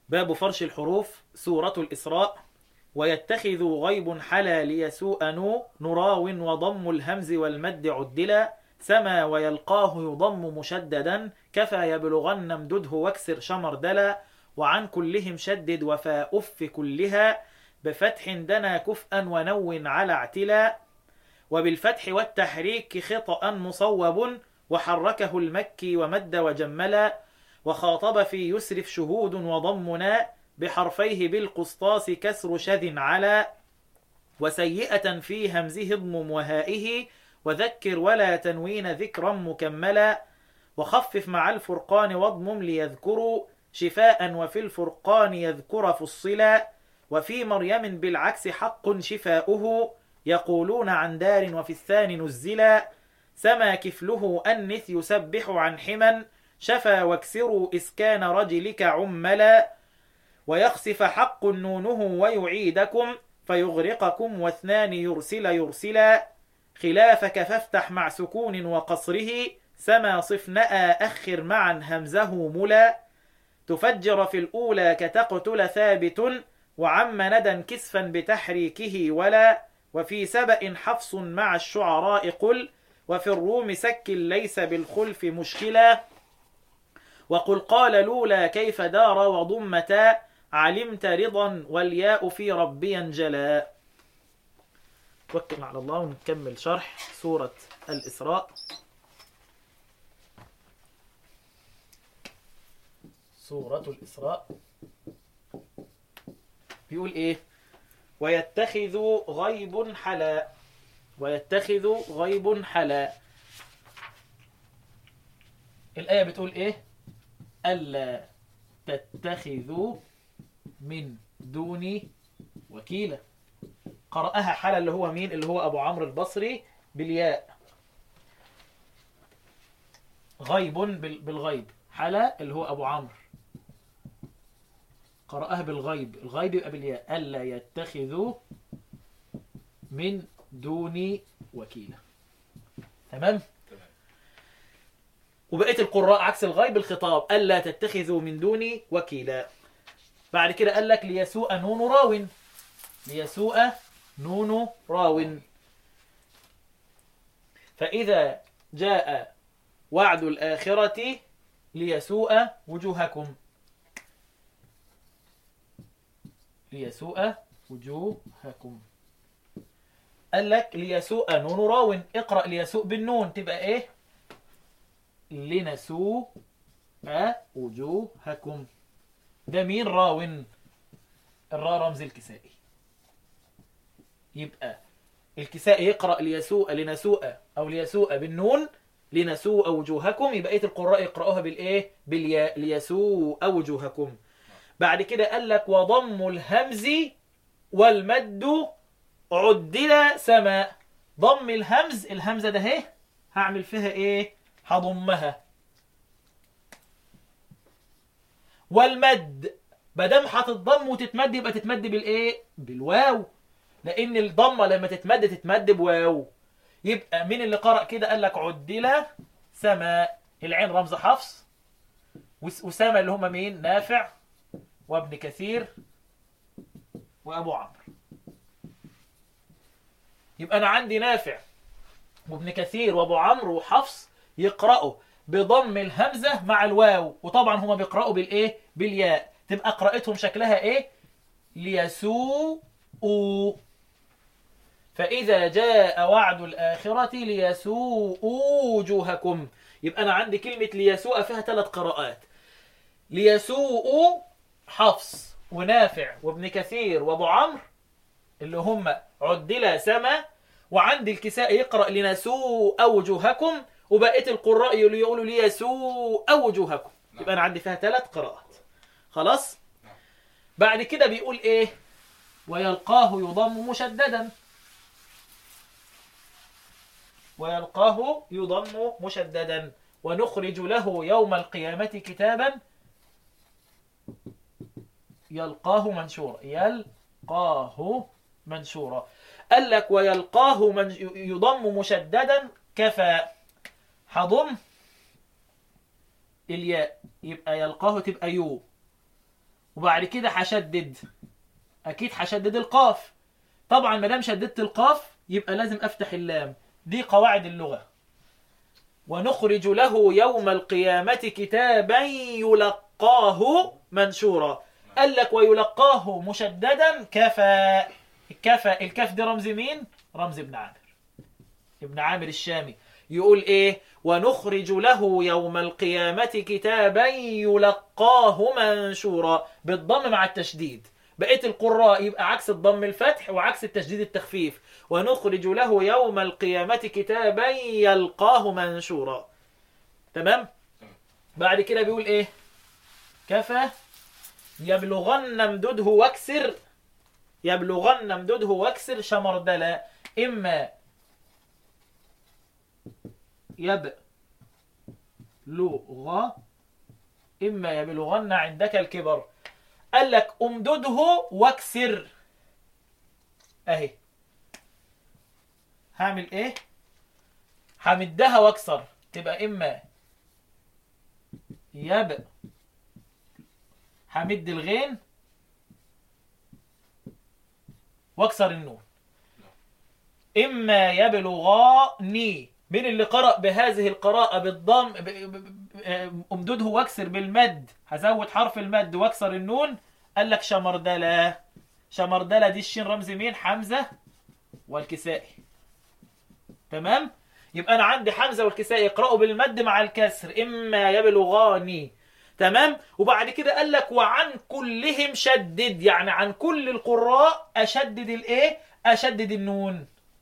باب فرش الحروف سورة الإسراء ويتخذ غيب حلا ليسوء نو نراو وضم الهمز والمد عدلا سما ويلقاه يضم مشددا كفى يبلغن امدده واكسر شمر دلا وعن كلهم شدد وفاء أف كلها بفتح دنا كفءا ونو على اعتلا وبالفتح والتحريك خطأ مصوب وحركه المكي ومد وجملا وخاطب في يسرف شهود وضمنا بحرفيه بالقسطاس كسر شذ على وسيئة في همزه اضمم وهائه وذكر ولا تنوين ذكرا مكملا وخفف مع الفرقان واضمم ليذكروا شفاء وفي الفرقان يذكر فصلا وفي مريم بالعكس حق شفاؤه يقولون عن دار وفي الثاني نزلا سما كفله أنث يسبح عن حما شفا واكسروا إسكان رجلك عملا ويخسف حق نونه ويعيدكم فيغرقكم واثنان يرسل يرسلا خلافك فافتح مع سكون وقصره سما صفناء أخر معا همزه ملا تفجر في الأولى كتقتل ثابت وعم ندى كسفا بتحريكه ولا وفي سبأ حفص مع الشعراء قل وفي الروم سك ليس بالخلف مشكلا وقل قال لولا كيف دار وضمتا علمت رضا والياء في ربي انجلا توكل على الله ونكمل شرح سورة الإسراء سورة الإسراء بيقول إيه ويتخذ غيب حلا ويتخذ غيب حلا الآية بتقول إيه ألا تتخذوا من دوني وكيلا قرأها حلا اللي هو مين اللي هو أبو عمرو البصري بالياء غيب بالغيب حلا اللي هو أبو عمرو قرأها بالغيب الغيب يبقى بالياء ألا يتخذوا من دوني وكيلا تمام وبقية القراء عكس الغيب الخطاب ألا تتخذوا من دوني وكيلا بعد كده قال لك ليسوء نون راو ليسوء نون راو فإذا جاء وعد الآخرة ليسوء وجوهكم ليسوء وجوهكم قال لك ليسوء نون راو اقرأ ليسوء بالنون تبقى ايه لنسوء وجوهكم ده مين راو الراء رمز الكسائي يبقى الكسائي يقرأ ليسوء لنسوء أو ليسوء بالنون لنسوء وجوهكم يبقى بقيه القراء يقرأوها بالإيه بالياء ليسوء وجوهكم بعد كده قال لك وضم الهمز والمد عدل سماء ضم الهمز الهمزة ده اهي هعمل فيها ايه هضمها والمد بدام هتتضم وتتمد يبقى تتمد بالايه بالواو لان الضمه لما تتمد تتمد بواو يبقى مين اللي قرأ كده قال لك عدل سماء العين رمز حفص وسما اللي هم مين نافع وابن كثير وابو عمرو يبقى انا عندي نافع وابن كثير وابو عمرو وحفص يقرأوا بضم الهمزة مع الواو وطبعا هما بيقرأوا بالايه بالياء تبقى قراءتهم شكلها ايه ليسوء فإذا جاء وعد الآخرة ليسوء وجوهكم يبقى أنا عندي كلمة ليسوء فيها ثلاث قراءات ليسوء حفص ونافع وابن كثير وابو عمرو اللي هم عدل سما وعندي الكساء يقرأ لنسوء وجوهكم وبقية القراء يقولوا ليسوء وجوهكم يبقى أنا عندي فيها ثلاث قراءات خلاص بعد كده بيقول إيه ويلقاه يضم مشددا ويلقاه يضم مشددا ونخرج له يوم القيامة كتابا يلقاه منشورا يلقاه منشورا قال لك ويلقاه من يضم مشددا كفى هضم الياء يبقى يلقاه تبقى يو وبعد كده هشدد اكيد هشدد القاف طبعا ما دام شددت القاف يبقى لازم افتح اللام دي قواعد اللغه ونخرج له يوم القيامه كتابا يلقاه منشورا قال لك ويلقاه مشددا كفى كفى الكاف دي رمز مين رمز ابن عامر ابن عامر الشامي يقول ايه ونخرج له يوم القيامة كتابا يلقاه منشورا بالضم مع التشديد بقية القراء يبقى عكس الضم الفتح وعكس التشديد التخفيف ونخرج له يوم القيامة كتابا يلقاه منشورا تمام بعد كده بيقول ايه كفى يبلغن امدده واكسر يبلغن امدده واكسر شمردلا إما يبلغ إما يبلغن عندك الكبر قال لك امدده واكسر اهي هعمل ايه همدها واكسر تبقى اما يب همد الغين واكسر النون اما يبلغاني من اللي قرأ بهذه القراءة بالضم ب- ب- ب- امدده واكسر بالمد هزود حرف المد واكسر النون قال لك شمردلة شمردلة دي الشين رمز مين حمزة والكسائي تمام يبقى انا عندي حمزة والكسائي يقرأوا بالمد مع الكسر اما يبلغاني تمام وبعد كده قال لك وعن كلهم شدد يعني عن كل القراء اشدد الايه اشدد النون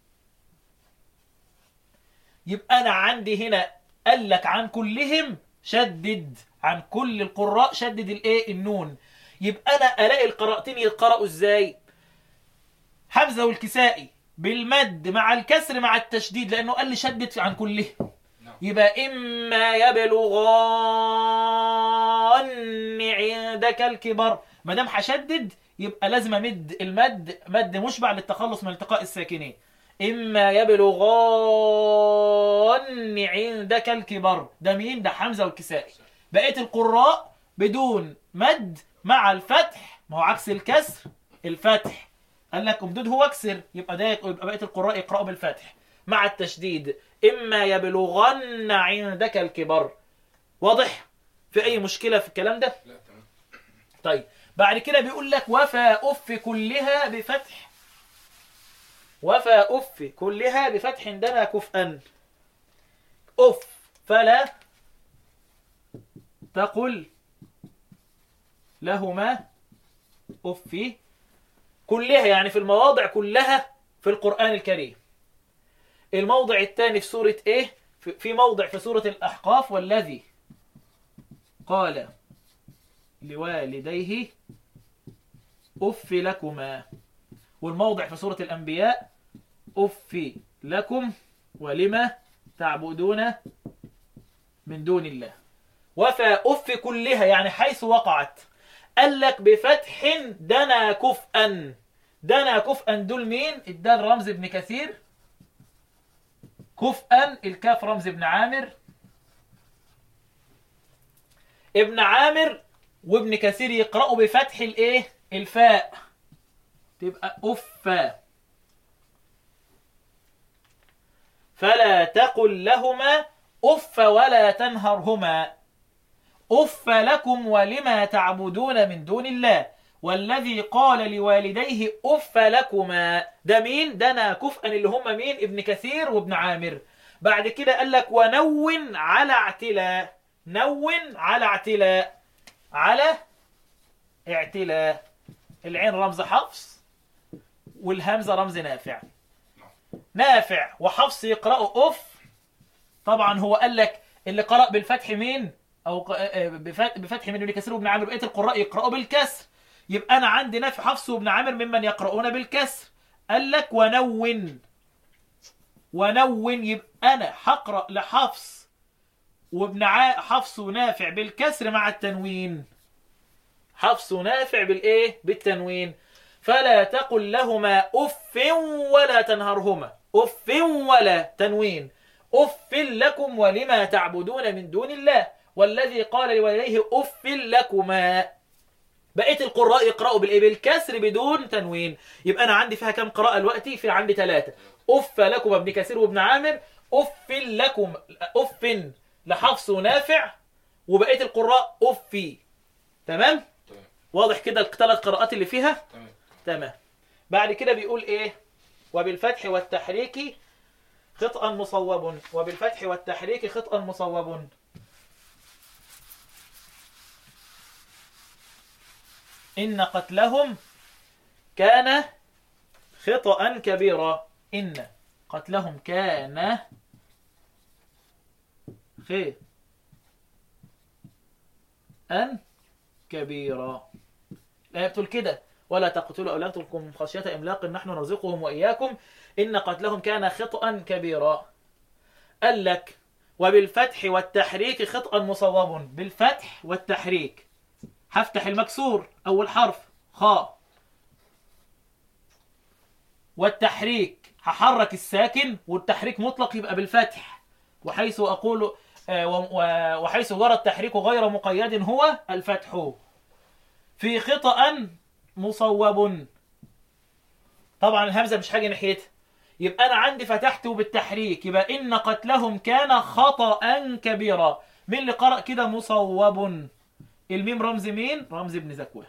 يبقى انا عندي هنا قال لك عن كلهم شدد عن كل القراء شدد الايه النون يبقى انا الاقي القراءتين يتقرأوا ازاي حمزه والكسائي بالمد مع الكسر مع التشديد لانه قال لي شدد عن كلهم يبقى اما يبلغان عندك الكبر ما دام هشدد يبقى لازم امد المد مد مشبع للتخلص من التقاء الساكنين اما يبلغان عندك الكبر ده مين ده حمزه والكسائي بقيه القراء بدون مد مع الفتح ما هو عكس الكسر الفتح قال لك امدده واكسر يبقى ده يبقى بقيه القراء يقراوا بالفتح مع التشديد اما يبلغن عندك الكبر واضح في اي مشكله في الكلام ده لا تمام طيب بعد كده بيقول لك وفى أف كلها بفتح وفى أف كلها بفتح دنا كفءا أف فلا تقل لهما أف كلها يعني في المواضع كلها في القرآن الكريم الموضع الثاني في سورة إيه في- في موضع في سورة الأحقاف والذي قال لوالديه أف لكما والموضع في سورة الأنبياء أف لكم ولما تعبدون من دون الله وفى أف كلها يعني حيث وقعت قال لك بفتح دنا كفءا دنا كفءا دول مين الدال رمز ابن كثير كفءا الكاف رمز ابن عامر ابن عامر وابن كثير يقرأوا بفتح الايه الفاء تبقى أفا فلا تقل لهما أف ولا تنهرهما أف لكم ولما تعبدون من دون الله والذي قال لوالديه أف لكما ده مين ده أنا كفءا اللي هم مين ابن كثير وابن عامر بعد كده قال لك ونون على اعتلاء نون على اعتلاء على اعتلاء العين رمز حفص والهمزة رمز نافع نافع وحفص يقرأوا أف طبعا هو قال لك اللي قرأ بالفتح مين أو ق- آه، بف- بفتح من ابن كثير وابن عامر بقية القراء يقرأوا بالكسر يبقى أنا عندي نافع حفص وابن عامر ممن يقرؤون بالكسر قال لك ونون ونون يبقى أنا هقرأ لحفص وابن ع- حفص ونافع بالكسر مع التنوين حفص نافع بالايه بالتنوين فلا تقل لهما اف ولا تنهرهما اف ولا تنوين اف لكم ولما تعبدون من دون الله والذي قال لوالديه اف لكما بقيه القراء يقرأوا بالايه بالكسر بدون تنوين يبقى انا عندي فيها كام قراءه دلوقتي في عندي ثلاثه اف لكم ابن كثير وابن عامر اف لكم اف لحفص ونافع وبقيه القراء افي تمام تمام واضح كده الثلاث قراءات اللي فيها تمام تمام بعد كده بيقول ايه وبالفتح والتحريك خطأ مصوب وبالفتح والتحريك خطأ مصوب إن قتلهم كان خطأ كبيرا إن قتلهم كان خير أن كبيرا الآية بتقول كده ولا تقتلوا أولادكم خشية إملاق نحن نرزقهم وإياكم إن قتلهم كان خطأ كبيرا قال لك وبالفتح والتحريك خطأ مصوب بالفتح والتحريك هفتح المكسور أول حرف خاء والتحريك هحرك الساكن والتحريك مطلق يبقى بالفتح وحيث أقول آه، و- و- وحيث ورد التحريك غير مقيد هو الفتح في خطأ مصوب طبعا الهمزة مش حاجة ناحيتها يبقى أنا عندي فتحته بالتحريك يبقى إن قتلهم كان خطأ كبيرا مين اللي قرأ كده مصوب الميم رمز مين رمز ابن ذكوان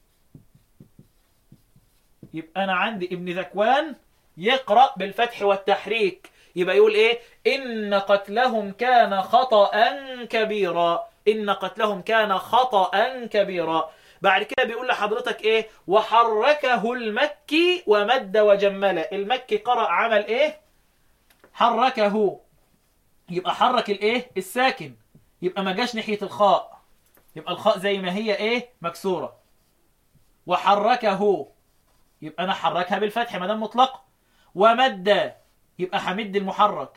يبقى أنا عندي ابن ذكوان يقرأ بالفتح والتحريك يبقى يقول إيه إن قتلهم كان خطأ كبيرا إن قتلهم كان خطأ كبيرا بعد كده بيقول لحضرتك ايه وحركه المكي ومد وجمل المكي قرأ عمل ايه حركه يبقى حرك الايه الساكن يبقى ما جاش ناحية الخاء يبقى الخاء زي ما هي ايه مكسورة وحركه يبقى انا حركها بالفتح ما دام مطلق ومد يبقى حمد المحرك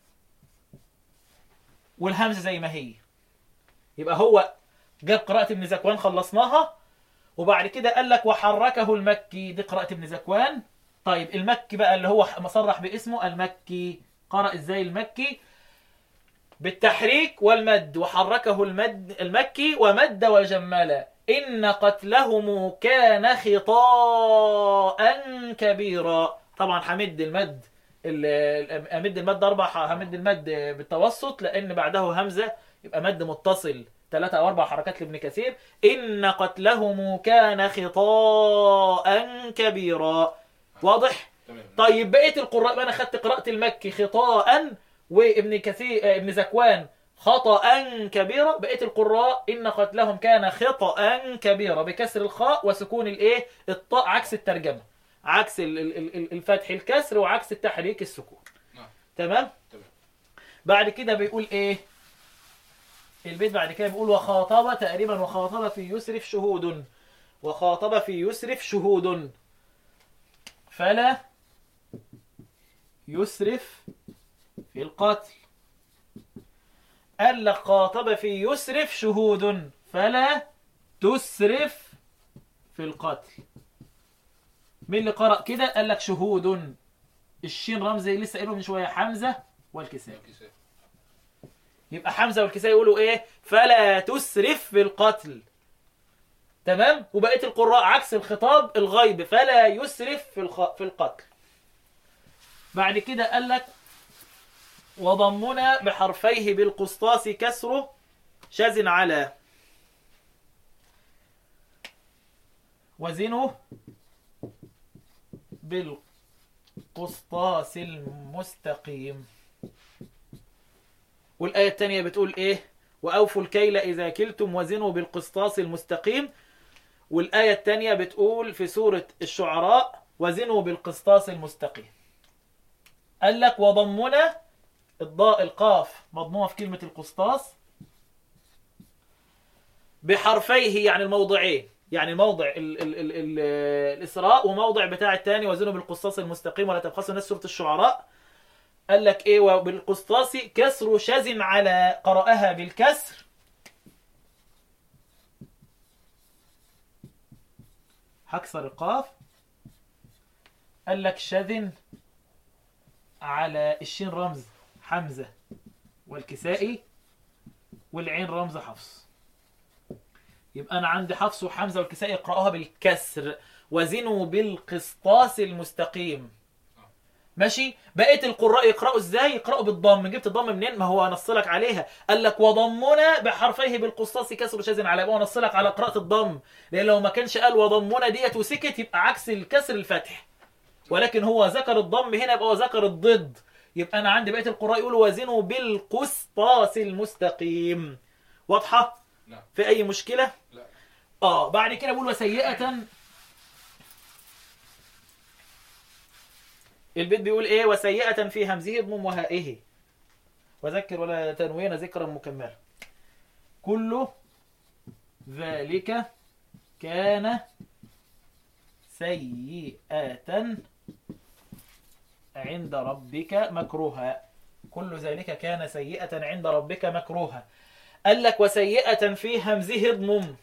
والهمزة زي ما هي يبقى هو جاب قراءة ابن زكوان خلصناها وبعد كده قال لك وحركه المكي دي قراءة ابن زكوان طيب المكي بقى اللي هو مصرح باسمه المكي قرأ ازاي المكي بالتحريك والمد وحركه المد المكي ومد وجمل إن قتلهم كان خطاء كبيرا طبعا حمد المد ال- ال- امد المد اربع همد المد بالتوسط لان بعده همزه يبقى مد متصل ثلاثة أو أربع حركات لابن كثير إن قتلهم كان خطاء كبيرا واضح؟ تمام طيب بقية القراء بقى أنا خدت قراءة المكي خطاء وابن كثير آه، ابن زكوان خطأ كبيرا بقية القراء إن قتلهم كان خطأ كبيرا بكسر الخاء وسكون الإيه الطاء عكس الترجمة عكس ال- ال- ال- الفتح الكسر وعكس التحريك السكون نعم تمام تمام بعد كده بيقول ايه البيت بعد كده بيقول وخاطب تقريبا وخاطب في يسرف شهود وخاطب في يسرف شهود فلا يسرف في القتل قال لك خاطب في يسرف شهود فلا تسرف في القتل مين اللي قرأ كده قال لك شهود الشين رمز لسه قايله من شويه حمزه والكساء الكساء يبقى حمزه والكساء يقولوا ايه فلا تسرف في القتل تمام وبقيه القراء عكس الخطاب الغيب فلا يسرف في الخ... في القتل بعد كده قال لك وضمنا بحرفيه بالقسطاس كسره شاز على وزنه بالقسطاس المستقيم والآية الثانية بتقول إيه وأوفوا الكيل إذا كلتم وزنوا بالقسطاس المستقيم والآية الثانية بتقول في سورة الشعراء وزنوا بالقسطاس المستقيم قال لك وضمنا الضاء القاف مضمومة في كلمة القسطاس بحرفيه يعني الموضعين يعني موضع ال ال ال ال الإسراء وموضع بتاع الثاني وزنوا بالقسطاس المستقيم ولا تبخسوا الناس سورة الشعراء قال لك ايه وبالقسطاس كسر شاز على قرأها بالكسر هكسر القاف قال لك شاذ على الشين رمز حمزة والكسائي والعين رمز حفص يبقى انا عندي حفص وحمزه والكسائي يقرأوها بالكسر وزنوا بالقسطاس المستقيم ماشي بقيه القراء يقرأوا ازاي يقرأوا بالضم جبت الضم منين ما هو نصلك عليها قال لك وضمنا بحرفيه بالقسطاس كسر شاذ على يبقى نصلك على قراءه الضم لان لو ما كانش قال وضمنا ديت وسكت يبقى عكس الكسر الفتح ولكن هو ذكر الضم هنا يبقى هو ذكر الضد يبقى انا عندي بقيه القراء يقولوا وزنوا بالقسطاس المستقيم واضحه نعم في اي مشكله لا اه بعد كده بقول وسيئة البيت بيقول ايه وسيئة في همزه اضمم وهائه وذكر ولا تنوين ذكرا مكملا كل ذلك كان سيئة عند ربك مكروها كل ذلك كان سيئة عند ربك مكروها قال لك وسيئة في همزه اضمم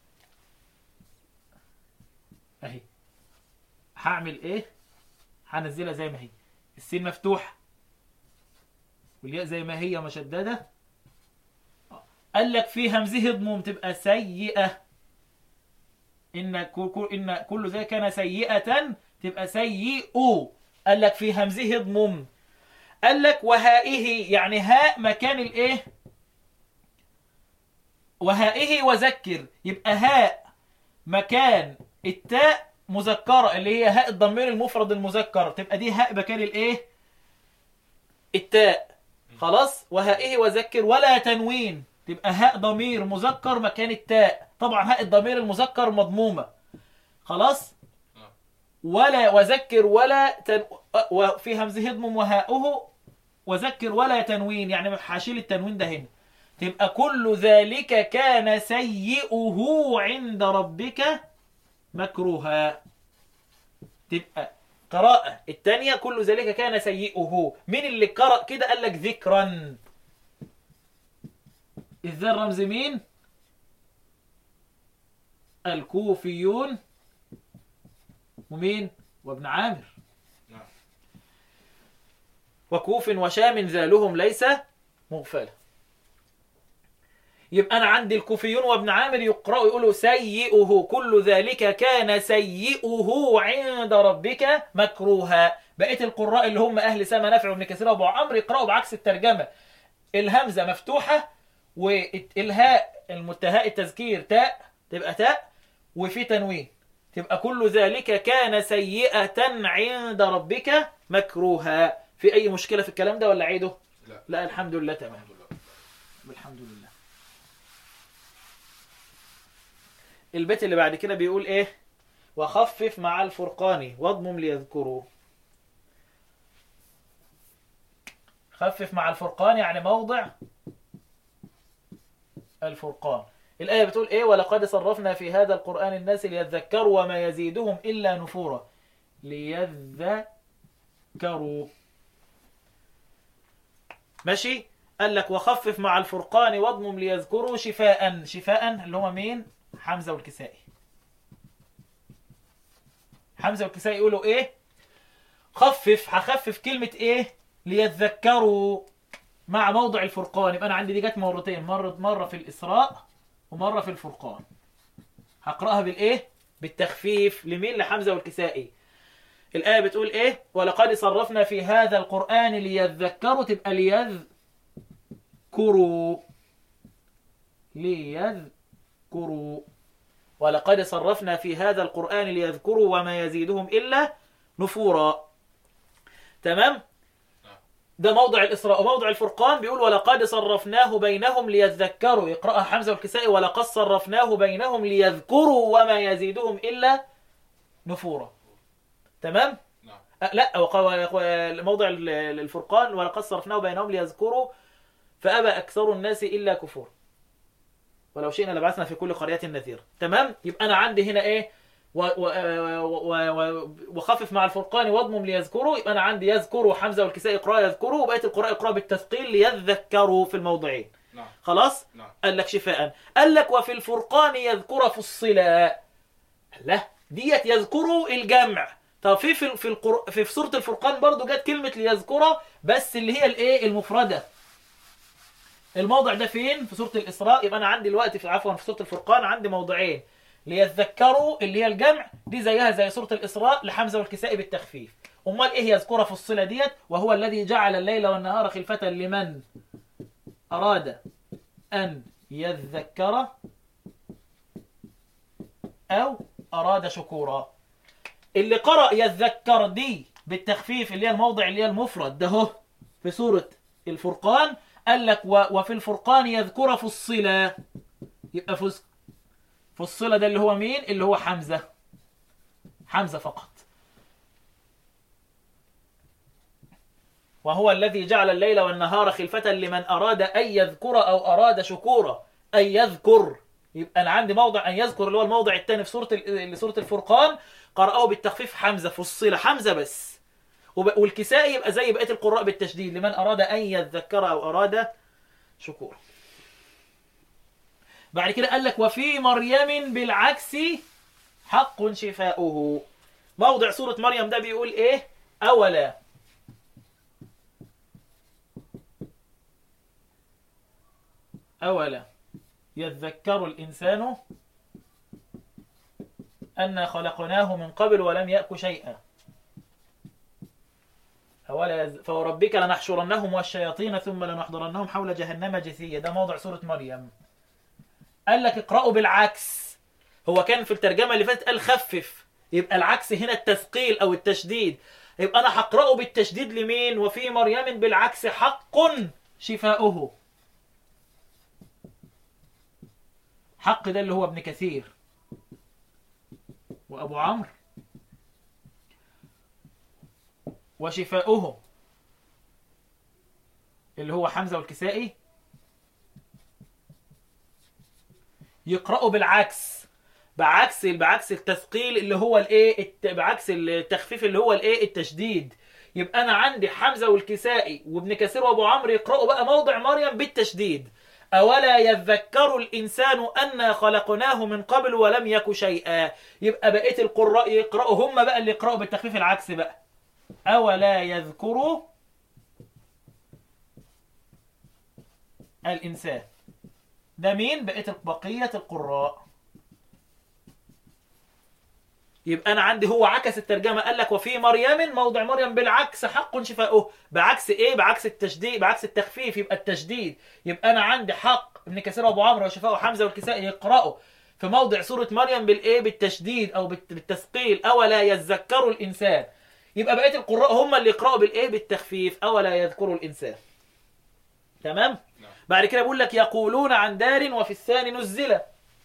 اهي هعمل ايه هنزلها زي ما هي السين مفتوحه والياء زي ما هي مشدده قال لك في همزه ضموم تبقى سيئه ان كل كل- ان كل ذلك كان سيئه تبقى سيئ قال لك في همزه ضموم قال لك وهائه يعني هاء مكان الايه وهائه وذكر يبقى هاء مكان التاء مذكرة اللي هي هاء الضمير المفرد المذكر تبقى دي هاء مكان الايه التاء خلاص وهائه وذكر ولا تنوين تبقى هاء ضمير مذكر مكان التاء طبعا هاء الضمير المذكر مضمومة خلاص نعم ولا وذكر ولا تن... وفي همزه اضمم وهاؤه وذكر ولا تنوين يعني هشيل التنوين ده هنا تبقى كل ذلك كان سيئه عند ربك مكروها تبقى قراءة الثانية كل ذلك كان سيئه مين اللي قرأ كده قال لك ذكرا إذا الرمز مين الكوفيون ومين وابن عامر نعم وكوف وشام ذالهم ليس مغفلا يبقى أنا عندي الكوفيون وابن عامر يقرأوا يقولوا سيئه كل ذلك كان سيئه عند ربك مكروها بقية القراء اللي هم أهل سما نافع وابن كثير وابو عمرو يقرأوا بعكس الترجمة الهمزة مفتوحة والهاء المتهاء التذكير تاء تبقى تاء وفي تنوين تبقى كل ذلك كان سيئة عند ربك مكروها في أي مشكلة في الكلام ده ولا عيده؟ لا لا الحمد لله تمام الحمد لله الحمد لله البيت اللي بعد كده بيقول ايه وخفف مع الفرقان واضمم ليذكروا خفف مع الفرقان يعني موضع الفرقان الآية بتقول إيه ولقد صرفنا في هذا القرآن الناس ليذكروا وما يزيدهم إلا نفورا ليذكروا ماشي قال لك وخفف مع الفرقان واضمم ليذكروا شفاء شفاء اللي هما مين حمزة والكسائي حمزة والكسائي يقولوا ايه خفف هخفف كلمة ايه ليذكروا مع موضع الفرقان يبقى انا عندي دي جت مرتين مرة مرة في الاسراء ومرة في الفرقان هقراها بالايه بالتخفيف لمين لحمزة والكسائي الآية بتقول إيه ولقد صرفنا في هذا القرآن ليذكروا تبقى ليذكروا ليذكروا ولقد صرفنا في هذا القرآن ليذكروا وما يزيدهم إلا نفورا تمام ده موضع الإسراء وموضع الفرقان بيقول ولقد صرفناه بينهم ليذكروا يقرأها حمزة والكسائي ولقد صرفناه بينهم ليذكروا وما يزيدهم إلا نفورا تمام نعم أه لا وق- وق- موضع ال- الفرقان ولقد صرفناه بينهم ليذكروا فأبى أكثر الناس إلا كفور ولو شئنا لبعثنا في كل قرية نذيرا تمام يبقى أنا عندي هنا إيه و و و و وخفف مع الفرقان واضمم ليذكروا يبقى أنا عندي يذكروا حمزة والكساء يقرأ يذكروا وبقية القراء يقرأ بالتثقيل ليذكروا في الموضعين نعم خلاص نعم قال لك شفاء قال لك وفي الفرقان يذكر فصلا لا ديت يذكروا الجمع طب في في في, القر... في, في سوره الفرقان برضو جت كلمه ليذكر بس اللي هي الايه المفرده الموضع ده فين في سورة الإسراء يبقى أنا عندي الوقت في عفوا في سورة الفرقان عندي موضعين ليذكروا اللي هي الجمع دي زيها زي سورة الإسراء لحمزة والكسائي بالتخفيف أمال إيه يذكرها في الصلة ديت وهو الذي جعل الليل والنهار خلفة لمن أراد أن يذكر أو أراد شكورا اللي قرأ يذكر دي بالتخفيف اللي هي الموضع اللي هي المفرد ده هو في سورة الفرقان قال لك و- وفي الفرقان يذكر في الصلة يبقى في في الصلة ده اللي هو مين اللي هو حمزة حمزة فقط وهو الذي جعل الليل والنهار خلفة لمن أراد أن يذكر أو أراد شكورا أن يذكر يبقى أنا عندي موضع أن يذكر اللي هو الموضع الثاني في سورة ال- سورة الفرقان قرأه بالتخفيف حمزة في الصلة حمزة بس وب- والكسائي يبقى زي بقية القراء بالتشديد لمن أراد أن يذكر أو أراد شكورا بعد كده قال لك وفي مريم بالعكس حق شفاؤه موضع سورة مريم ده بيقول ايه أولا أولا يذكر الإنسان أنا خلقناه من قبل ولم يأك شيئا أولا يز... فوربك لنحشرنهم والشياطين ثم لنحضرنهم حول جهنم جثيا ده موضع سورة مريم قال لك اقرأوا بالعكس هو كان في الترجمة اللي فاتت قال خفف يبقى العكس هنا التثقيل أو التشديد يبقى أنا هقرأه بالتشديد لمين وفي مريم بالعكس حق شفاؤه حق ده اللي هو ابن كثير وأبو عمرو وشفاؤه اللي هو حمزة والكسائي يقرأوا بالعكس بعكس بعكس التثقيل اللي هو الايه الت- بعكس التخفيف اللي هو الايه التشديد يبقى انا عندي حمزه والكسائي وابن كثير وابو عمرو يقرأوا بقى موضع مريم بالتشديد أولا يذكر الإنسان أنا خلقناه من قبل ولم يك شيئا يبقى بقية القراء يقرأوا هم بقى اللي يقرأوا بالتخفيف العكس بقى أولا يذكر الإنسان ده مين بقية بقية القراء يبقى أنا عندي هو عكس الترجمة قال لك وفي مريم موضع مريم بالعكس حق شفاؤه بعكس إيه بعكس التشديد بعكس التخفيف يبقى التشديد يبقى أنا عندي حق ابن كثير وأبو عمرو وشفاء حمزة والكسائي يقرأوا في موضع سورة مريم بالإيه بالتشديد أو بالت- بالتثقيل أولا يذكر الإنسان يبقى بقية القراء هم اللي يقرأوا بالإيه بالتخفيف أولا يذكر الإنسان تمام نعم. بعد كده بيقول لك يقولون عن دار وفي الثاني نزل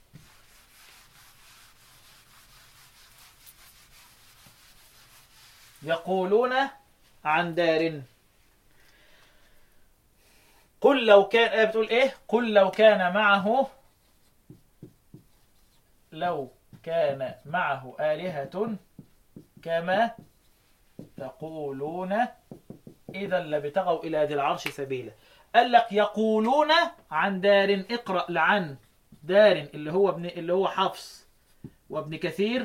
يقولون عن دار قل لو كان آية بتقول ايه قل لو كان معه لو كان معه آلهة كما تقولون إذا لابتغوا إلى ذي العرش سبيلا قال لك يقولون عن دار اقرأ لعن دار اللي هو ابن اللي هو حفص وابن كثير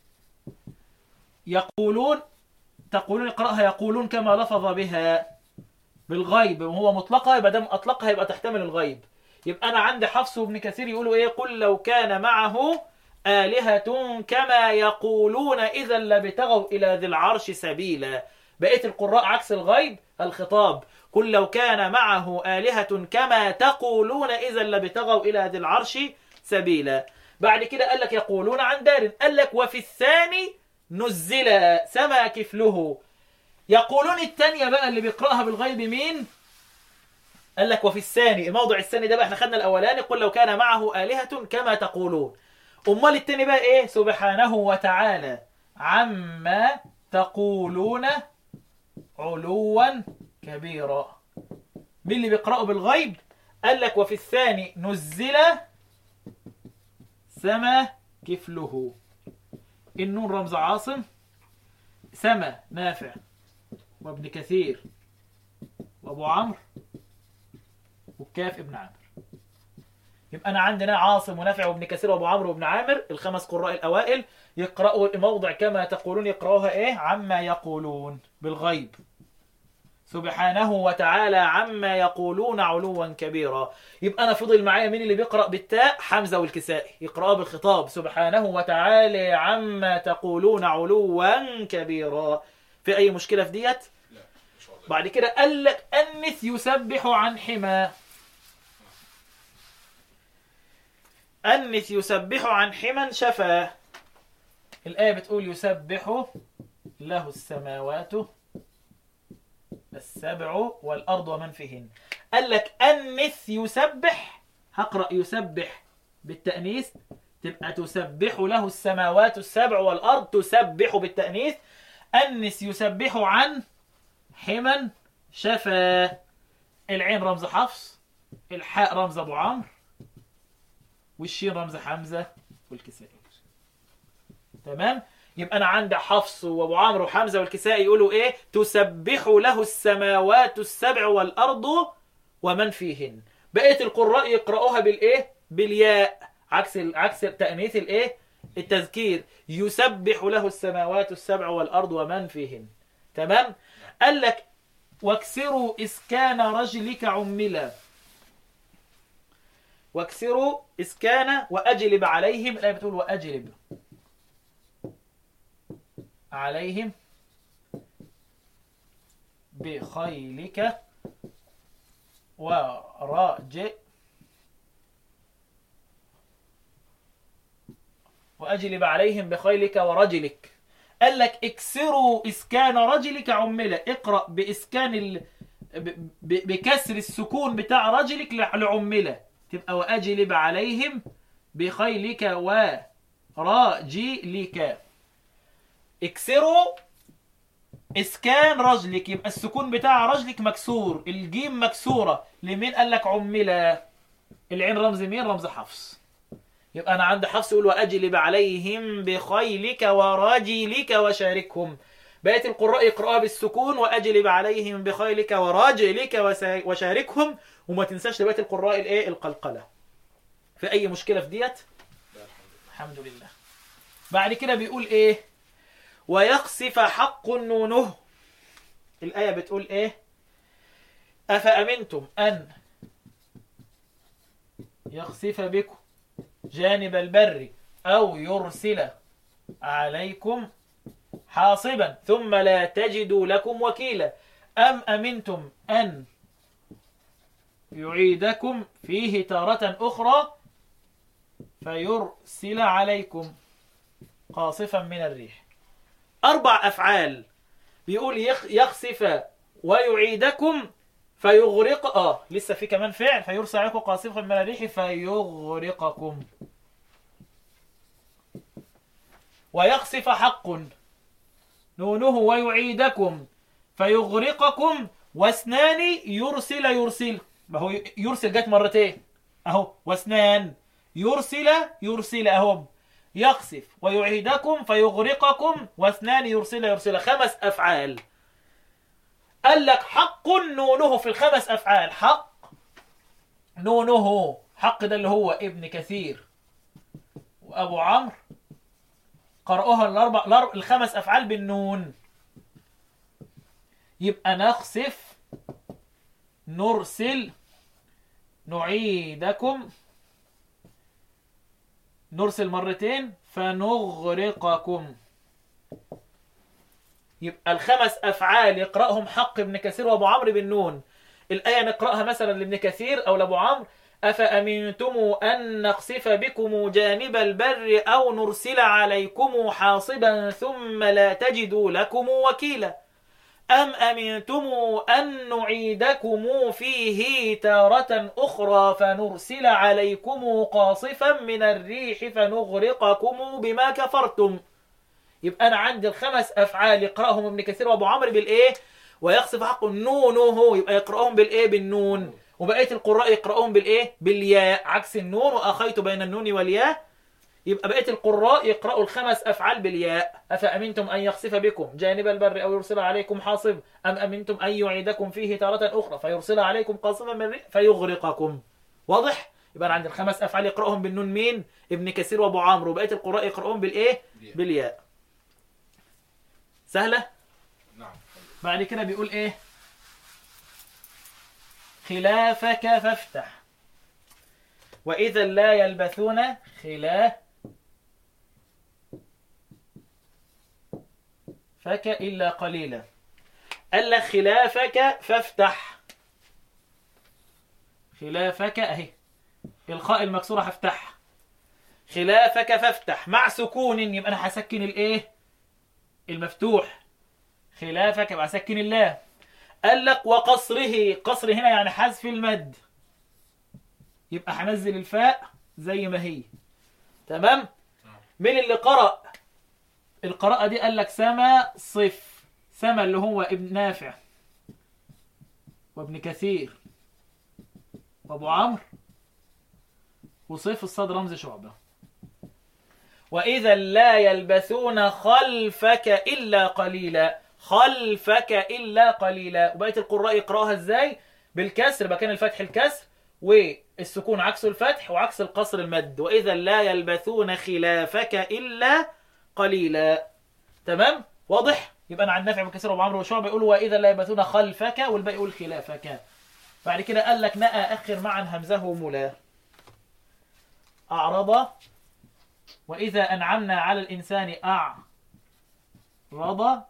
يقولون تقولون اقرأها يقولون كما لفظ بها بالغيب وهو مطلقها يبقى دام أطلقها يبقى تحتمل الغيب يبقى أنا عندي حفص وابن كثير يقولوا إيه قل لو كان معه آلهة كما يقولون إذا لابتغوا إلى ذي العرش سبيلا بقية القراء عكس الغيب الخطاب قل لو كان معه آلهة كما تقولون إذا لابتغوا إلى ذي العرش سبيلا بعد كده قال لك يقولون عن دار قال لك وفي الثاني نزل سما كفله يقولون الثانية بقى اللي بيقرأها بالغيب مين قال لك وفي الثاني الموضع الثاني ده بقى احنا خدنا الاولاني قل لو كان معه آلهة كما تقولون امال التاني بقى ايه سبحانه وتعالى عما تقولون علوا كبيرا مين اللي بيقرأوا بالغيب قال لك وفي الثاني نزل سما كفله النون رمز عاصم سما نافع وابن كثير وابو عمرو والكاف ابن عامر يبقى انا عندنا عاصم ونافع وابن كثير وابو عمرو وابن عامر الخمس قراء الاوائل يقرأوا الموضع كما تقولون يقرأوها ايه عما يقولون بالغيب سبحانه وتعالى عما يقولون علوا كبيرا يبقى انا فضل معايا مين اللي بيقرا بالتاء حمزه والكسائي يقرأ بالخطاب سبحانه وتعالى عما تقولون علوا كبيرا في اي مشكله في ديت لا ان شاء الله بعد كده قال لك أنث يسبح عن حمى أنث يسبح عن حمى شفا الآية بتقول يسبح له السماوات السبع والأرض ومن فيهن قال لك أنث يسبح هقرأ يسبح بالتأنيث تبقى تسبح له السماوات السبع والأرض تسبح بالتأنيث أنث يسبح عن حما شفا العين رمز حفص الحاء رمز ابو عمرو والشين رمز حمزه والكسائي تمام يبقى انا عندي حفص وابو عمرو وحمزه والكسائي يقولوا ايه تسبح له السماوات السبع والارض ومن فيهن بقيه القراء يقرأوها بالايه بالياء عكس ال- عكس تانيث الايه التذكير يسبح له السماوات السبع والارض ومن فيهن تمام قال لك واكسروا اسكان رجلك عملا واكسروا اسكان واجلب عليهم الايه بتقول واجلب عليهم بخيلك ورجل وأجلب عليهم بخيلك ورجلك قال لك اكسروا إسكان رجلك عملة اقرأ بإسكان ال... ب... ب... بكسر السكون بتاع رجلك لع- لعملة تبقى وأجلب عليهم بخيلك وراجلك اكسروا اسكان رجلك يبقى السكون بتاع رجلك مكسور الجيم مكسوره لمين قال لك عمله العين رمز مين رمز حفص يبقى انا عندي حفص يقول واجلب عليهم بخيلك ورجلك وشاركهم بقيه القراء يقراها بالسكون واجلب عليهم بخيلك ورجلك وسا- وشاركهم وما تنساش لبقيه القراء الايه القلقله في اي مشكله في ديت لا الحمد لله الحمد لله بعد كده بيقول ايه ويخسف حق نونه الآية بتقول ايه أفأمنتم أن يخسف بكم جانب البر أو يرسل عليكم حاصبا ثم لا تجدوا لكم وكيلا أم أمنتم أن يعيدكم فيه تارة أخرى فيرسل عليكم قاصفا من الريح أربع أفعال بيقول يخ- يخسف ويعيدكم فيغرق اه لسه في كمان فعل فيرسل عليكم قاصفا من الريح فيغرقكم ويخسف حق نونه ويعيدكم فيغرقكم واثنان يرسل يرسل ما هو يرسل جت مرتين اهو واثنان يرسل يرسل اهو يقصف ويعيدكم فيغرقكم واثنان يرسل يرسل خمس افعال قال لك حق نونه في الخمس افعال حق نونه حق ده اللي هو ابن كثير وابو عمرو قرأوها الاربع الأربع- الخمس افعال بالنون يبقى نخسف نرسل نعيدكم نرسل مرتين فنغرقكم يبقى الخمس افعال يقراهم حق ابن كثير وابو عمرو بالنون الايه نقراها مثلا لابن كثير او لابو عمرو افامنتم ان نقصف بكم جانب البر او نرسل عليكم حاصبا ثم لا تجدوا لكم وكيلا أم أمنتم أن نعيدكم فيه تارة أخرى فنرسل عليكم قاصفا من الريح فنغرقكم بما كفرتم يبقى أنا عندي الخمس أفعال يقرأهم ابن كثير وأبو عمرو بالإيه ويخصف حق نونه يبقى يقرأهم بالإيه بالنون وبقية القراء يقرأهم بالإيه بالياء عكس النون وأخيت بين النون والياء يبقى بقية القراء يقرأوا الخمس أفعال بالياء أفأمنتم أن يخسف بكم جانب البر أو يرسل عليكم حاصب أم أمنتم أن يعيدكم فيه تارة أخرى فيرسل عليكم قاصفا من الريح فيغرقكم واضح؟ يبقى أنا عندي الخمس أفعال يقرأهم بالنون مين؟ ابن كثير وأبو عمرو وبقية القراء يقرأهم بالإيه؟ بالياء. بالياء سهلة؟ نعم بعد كده بيقول إيه؟ خلافك فافتح وإذا لا يلبثون خلاف فك إلا قليلا قال لك خلافك فافتح خلافك أهي الخاء المكسورة هفتحها خلافك فافتح مع سكون يبقى أنا هسكن الإيه المفتوح خلافك يبقى هسكن الله قال لك وقصره قصر هنا يعني حذف المد يبقى هنزل الفاء زي ما هي تمام من اللي قرأ القراءة دي قال لك سما صف سما اللي هو ابن نافع وابن كثير وابو عمرو وصف الصاد رمز شعبة وإذا لا يلبثون خلفك إلا قليلا خلفك إلا قليلا وبقية القراء يقرأها إزاي بالكسر مكان الفتح الكسر والسكون عكس الفتح وعكس القصر المد وإذا لا يلبثون خلافك إلا قليلا تمام واضح يبقى انا عن نافع بن كثير وابو عمرو وشعبه يقولوا واذا لا يبثون خلفك والباقي يقول خلافك بعد كده قال لك نأى اخر معا همزه ملا اعرض واذا انعمنا على الانسان اعرض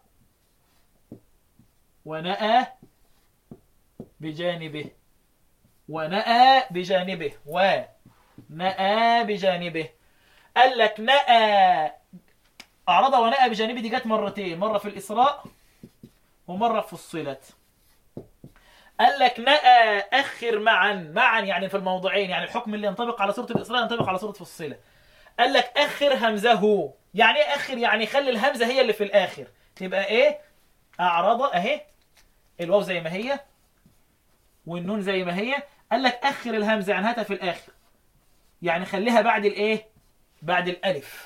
ونأى بجانبه ونأى بجانبه ونأى بجانبه قال لك نأى أعرض ونأى بجانبه دي جت مرتين مرة في الإسراء ومرة في الصلت قال لك نأى أخر معا معا يعني في الموضعين يعني الحكم اللي ينطبق على سورة الإسراء ينطبق على سورة الصلة قال لك أخر همزه يعني إيه أخر يعني خلي الهمزة هي اللي في الآخر تبقى إيه أعرض أهي الواو زي ما هي والنون زي ما هي قال لك أخر الهمزة يعني هاتها في الآخر يعني خليها بعد الإيه بعد الألف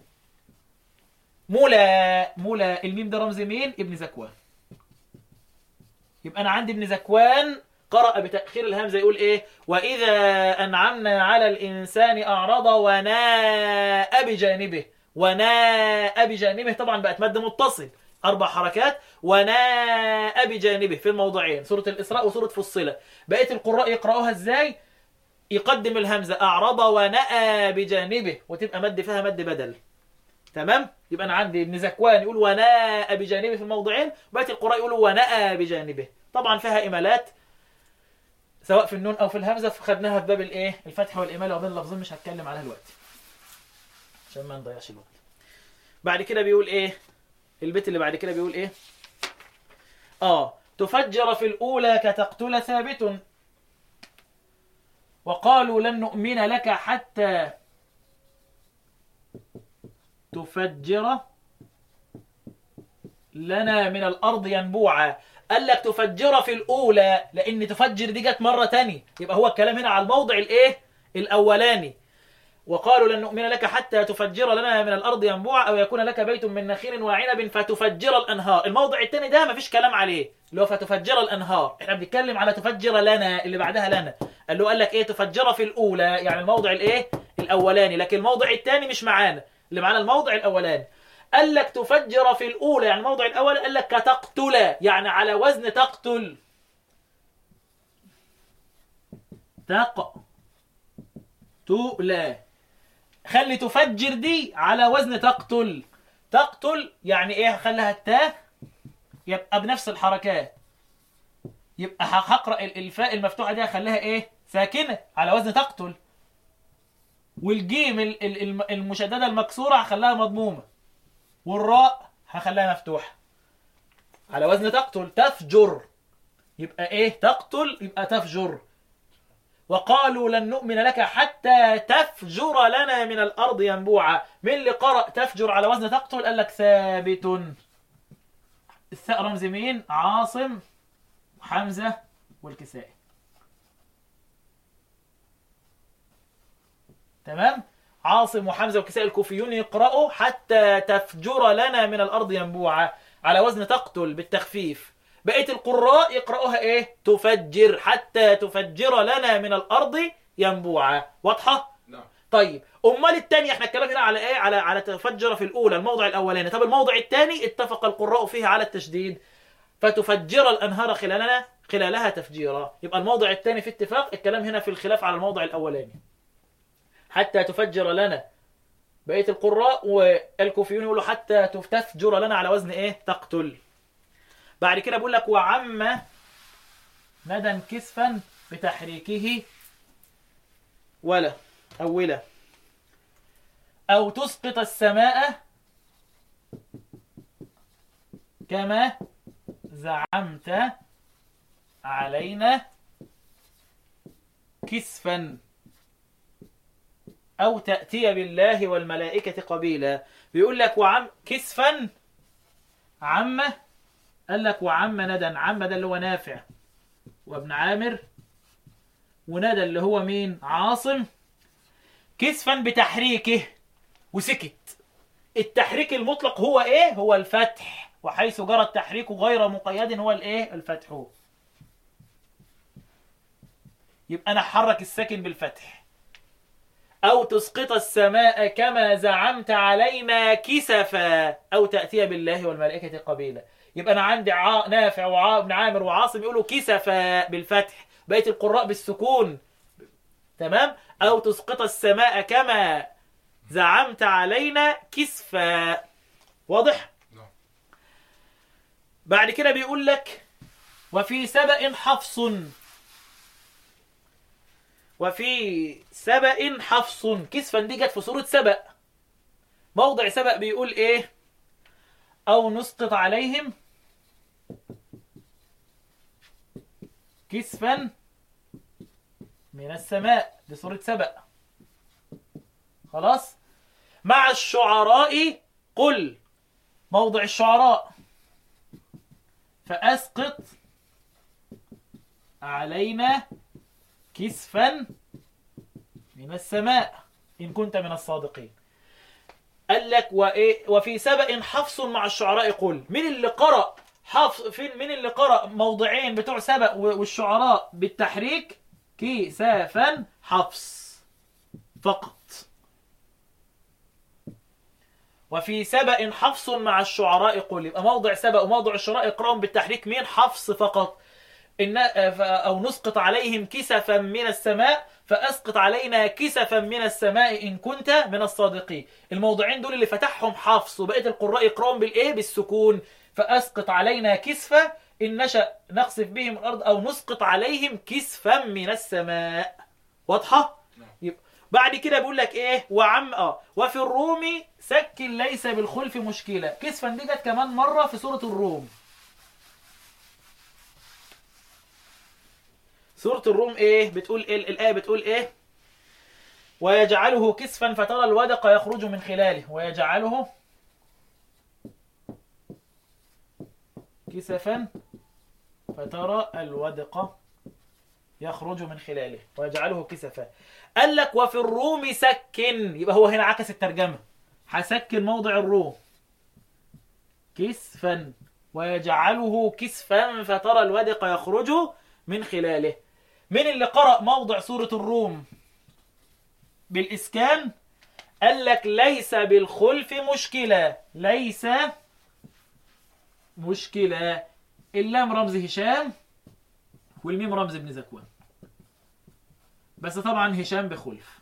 مولا مولا الميم ده رمز مين ابن زكوان يبقى انا عندي ابن زكوان قرأ بتأخير الهمزة يقول ايه واذا انعمنا على الانسان اعرض وناء بجانبه وناء بجانبه طبعا بقت مد متصل اربع حركات وناء بجانبه في الموضعين سورة الاسراء وسورة فصلة بقيه القراء يقرأوها ازاي يقدم الهمزة اعرض ونأى بجانبه وتبقى مد فيها مد بدل تمام يبقى انا عندي ابن زكوان يقول وناء بجانبه في الموضعين وبقيه القراء يقولوا ونأى بجانبه طبعا فيها امالات سواء في النون او في الهمزه فخدناها في باب الايه الفتح والاماله وبين اللفظين مش هتكلم عليها دلوقتي عشان ما نضيعش الوقت بعد كده بيقول ايه البيت اللي بعد كده بيقول ايه اه تفجر في الاولى كتقتل ثابت وقالوا لن نؤمن لك حتى تفجر لنا من الأرض ينبوعا قال لك تفجر في الأولى لأن تفجر دي جت مرة تانية يبقى هو الكلام هنا على الموضع الإيه الأولاني وقالوا لن نؤمن لك حتى تفجر لنا من الأرض ينبوعا أو يكون لك بيت من نخيل وعنب فتفجر الأنهار الموضع الثاني ده مفيش كلام عليه اللي هو فتفجر الأنهار احنا بنتكلم على تفجر لنا اللي بعدها لنا قال له قال لك ايه تفجر في الأولى يعني الموضع الايه الأولاني لكن الموضع الثاني مش معانا اللي معانا الموضع الأولاني قال لك تفجر في الأولى يعني الموضع الأول قال لك كتقتل يعني على وزن تقتل تقتل خلي تفجر دي على وزن تقتل تقتل يعني ايه خليها التاء يبقى بنفس الحركات يبقى هقرا الفاء المفتوحه دي هخليها ايه ساكنه على وزن تقتل والجيم المشدده المكسوره هخليها مضمومه والراء هخليها مفتوحه على وزن تقتل تفجر يبقى ايه تقتل يبقى تفجر وقالوا لن نؤمن لك حتى تفجر لنا من الارض ينبوعا من اللي قرأ تفجر على وزن تقتل قال لك ثابت الثاء رمز مين عاصم حمزه والكسائي تمام عاصم وحمزه والكسائي الكوفيون يقرأوا حتى تفجر لنا من الارض ينبوعا على وزن تقتل بالتخفيف بقيه القراء يقرأوها ايه تفجر حتى تفجر لنا من الارض ينبوعا واضحه نعم طيب امال الثانيه احنا اتكلمنا هنا على ايه على على تفجر في الاولى الموضع الاولاني طب الموضع الثاني اتفق القراء فيه على التشديد فتفجر الانهار خلالنا خلالها تفجيرا يبقى الموضع الثاني في اتفاق الكلام هنا في الخلاف على الموضع الأولاني حتى تفجر لنا بقية القراء والكوفيون يقولوا حتى تفجر لنا على وزن ايه تقتل بعد كده بيقول لك وعم ندى كسفا بتحريكه ولا أو ولا أو تسقط السماء كما زعمت علينا كسفا أو تأتي بالله والملائكة قبيلا بيقول لك وعم كسفا عم قال لك وعم ندى عم ده اللي هو نافع وابن عامر وندى اللي هو مين عاصم كسفا بتحريكه وسكت التحريك المطلق هو ايه هو الفتح وحيث جرى التحريك غير مقيد هو الايه الفتح يبقى انا حرك الساكن بالفتح او تسقط السماء كما زعمت علينا كسفا او تاتي بالله والملائكه قبيلا يبقى انا عندي ع... نافع وابن عامر وعاصم يقولوا كسفا بالفتح بقيه القراء بالسكون تمام او تسقط السماء كما زعمت علينا كسفا واضح نعم بعد كده بيقول لك وفي سبأ حفص وفي سبأ حفص كسفا دي جت في سورة سبأ موضع سبأ بيقول ايه او نسقط عليهم كسفا من السماء دي سورة سبأ خلاص مع الشعراء قل موضع الشعراء فأسقط علينا كسفا من السماء إن كنت من الصادقين قال لك وإيه وفي سبأ حفص مع الشعراء قل من اللي قرأ حفص فين من اللي قرأ موضعين بتوع سبأ والشعراء بالتحريك كسافا حفص فقط وفي سبأ حفص مع الشعراء قل يبقى موضع سبأ وموضع الشعراء اقرأهم بالتحريك مين حفص فقط إن أو نسقط عليهم كسفا من السماء فأسقط علينا كسفا من السماء إن كنت من الصادقين الموضعين دول اللي فتحهم حفص وبقية القراء يقرأهم بالإيه بالسكون فأسقط علينا كسفا إن نشأ نقصف بهم الأرض أو نسقط عليهم كسفا من السماء واضحة؟ نعم. يبقى بعد كده بيقول لك ايه وعم اه وفي الروم سكن ليس بالخلف مشكله كسفا دي جت كمان مره في سوره الروم سوره الروم ايه بتقول ايه الايه بتقول ايه ويجعله كسفا فترى الودق يخرج من خلاله ويجعله كسفا فترى الودق يخرج من خلاله ويجعله كسفا قال لك وفي الروم سكن يبقى هو هنا عكس الترجمة هسكن موضع الروم كسفا ويجعله كسفا فترى الودق يخرج من خلاله من اللي قرأ موضع سورة الروم بالإسكان قال لك ليس بالخلف مشكلة ليس مشكلة اللام رمز هشام والميم رمز ابن زكوان بس طبعا هشام بخلف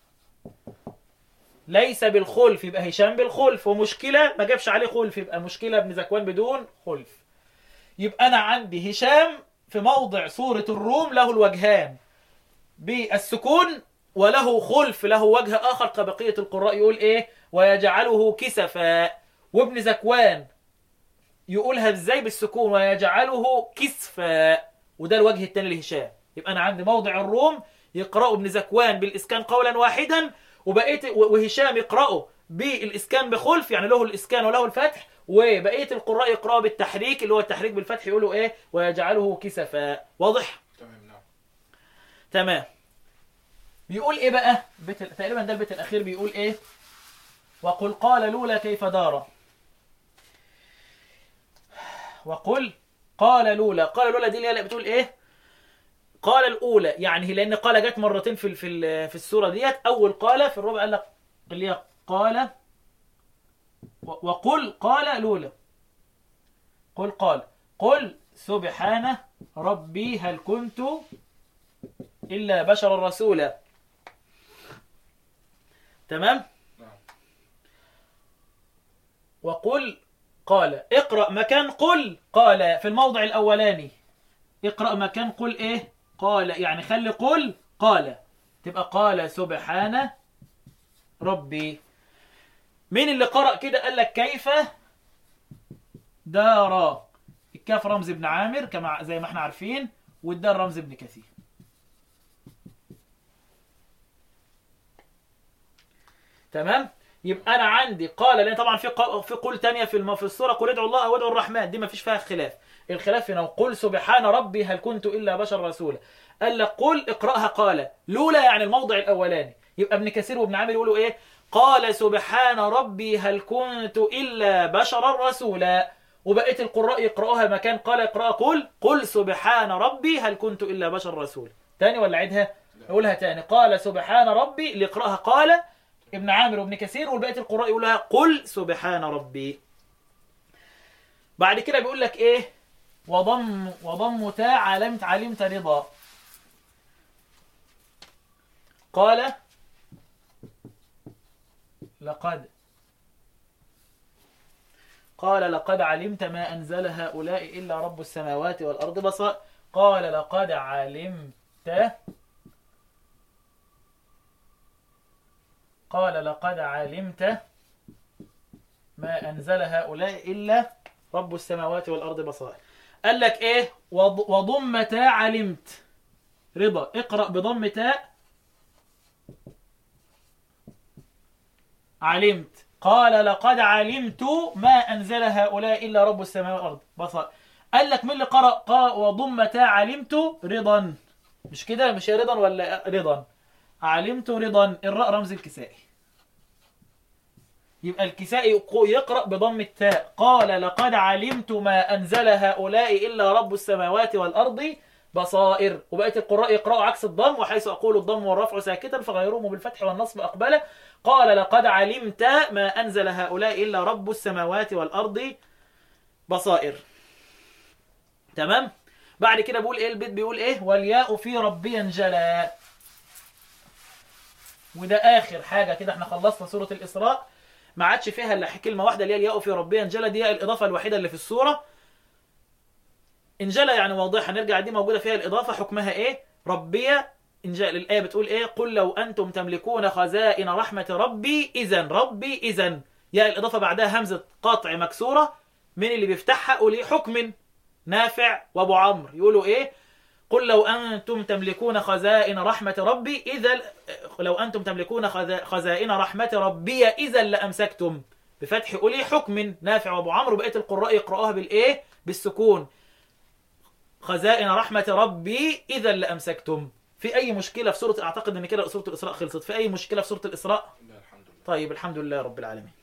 ليس بالخلف يبقى هشام بالخلف ومشكلة ما جابش عليه خلف يبقى مشكلة ابن زكوان بدون خلف يبقى أنا عندي هشام في موضع سورة الروم له الوجهان بالسكون وله خلف له وجه آخر كبقية القراء يقول إيه ويجعله كسفا وابن زكوان يقولها ازاي بالسكون ويجعله كسفا وده الوجه الثاني لهشام يبقى انا عندي موضع الروم يقرأوا ابن زكوان بالاسكان قولا واحدا وبقيه وهشام يقرأوا بالاسكان بخلف يعني له الاسكان وله الفتح وبقيه القراء يقرأوا بالتحريك اللي هو التحريك بالفتح يقولوا ايه ويجعله كسفا واضح تمام نعم تمام بيقول ايه بقى بيت تقريبا ده البيت الاخير بيقول ايه وقل قال لولا كيف دار وقل قال لولا قال لولا دي اللي هي بتقول ايه قال الاولى يعني هي لان قال جت مرتين في ال- في ال- في السوره ديت اول قال في الربع قال لك اللي هي قال و- وقل قال لولا قل قال قل سبحانه ربي هل كنت إلا بشرا رسولا تمام نعم وقل قال اقرأ مكان قل قال في الموضع الأولاني اقرأ مكان قل ايه قال يعني خلي قل قال تبقى قال سبحان ربي مين اللي قرأ كده قال لك كيف دار الكاف رمز ابن عامر كما زي ما احنا عارفين والدال رمز ابن كثير تمام يبقى انا عندي قال لان طبعا في قا- في قول تانية في الم- في السوره قل ادعوا الله او ادعوا الرحمن دي ما فيش فيها خلاف الخلاف هنا قل سبحان ربي هل كنت الا بشر رسولا قال لك قل اقراها قال لولا يعني الموضع الاولاني يبقى ابن كثير وابن عامر يقولوا ايه قال سبحان ربي هل كنت الا بشرا رسولا وبقيه القراء يقراوها مكان قال اقراها قل قل سبحان ربي هل كنت الا بشر رسولا تاني ولا عيدها اقولها تاني قال سبحان ربي اللي يقراها قال ابن عامر وابن كثير والبقيه القراء يقولها قل سبحان ربي بعد كده بيقول لك ايه وضم وضم تاء علمت علمت رضا قال لقد قال لقد علمت ما أنزل هؤلاء إلا رب السماوات والأرض بصائر قال لقد علمت قال لقد علمت ما أنزل هؤلاء إلا رب السماوات والأرض بصائر قال لك إيه وض- وضم تاء علمت رضا اقرأ بضم تاء علمت قال لقد علمت ما أنزل هؤلاء إلا رب السماوات والأرض بصائر قال لك من اللي قرأ قا وضم تاء علمت رضا مش كده مش هي رضا ولا رضا علمت رضا الراء رمز الكسائي يبقى الكسائي يقرأ بضم التاء قال لقد علمت ما أنزل هؤلاء إلا رب السماوات والأرض بصائر وبقية القراء يقرأوا عكس الضم وحيث أقول الضم والرفع ساكتا فغيرهم بالفتح والنصب أقبله قال لقد علمت ما أنزل هؤلاء إلا رب السماوات والأرض بصائر تمام بعد كده بيقول ايه البيت بيقول ايه والياء في ربي انجلى وده اخر حاجه كده احنا خلصنا سوره الاسراء ما عادش فيها الا كلمه واحده اللي هي الياء في ربي انجلى دي هي الاضافه الوحيده اللي في السوره انجلى يعني واضحه نرجع دي موجوده فيها الاضافه حكمها ايه ربي انجلى الايه بتقول ايه قل لو انتم تملكون خزائن رحمه ربي اذا ربي اذا يا الاضافه بعدها همزه قطع مكسوره من اللي بيفتحها قولي حكم نافع وابو عمرو يقولوا ايه قل لو انتم تملكون خزائن رحمه ربي اذا لو انتم تملكون خزا- خزائن رحمه ربي اذا لامسكتم بفتح قولي حكم نافع وابو عمرو بقيه القراء يقراوها بالايه بالسكون خزائن رحمه ربي اذا لامسكتم في اي مشكله في سوره اعتقد ان كده سوره الاسراء خلصت في اي مشكله في سوره الاسراء لا الحمد لله طيب الحمد لله رب العالمين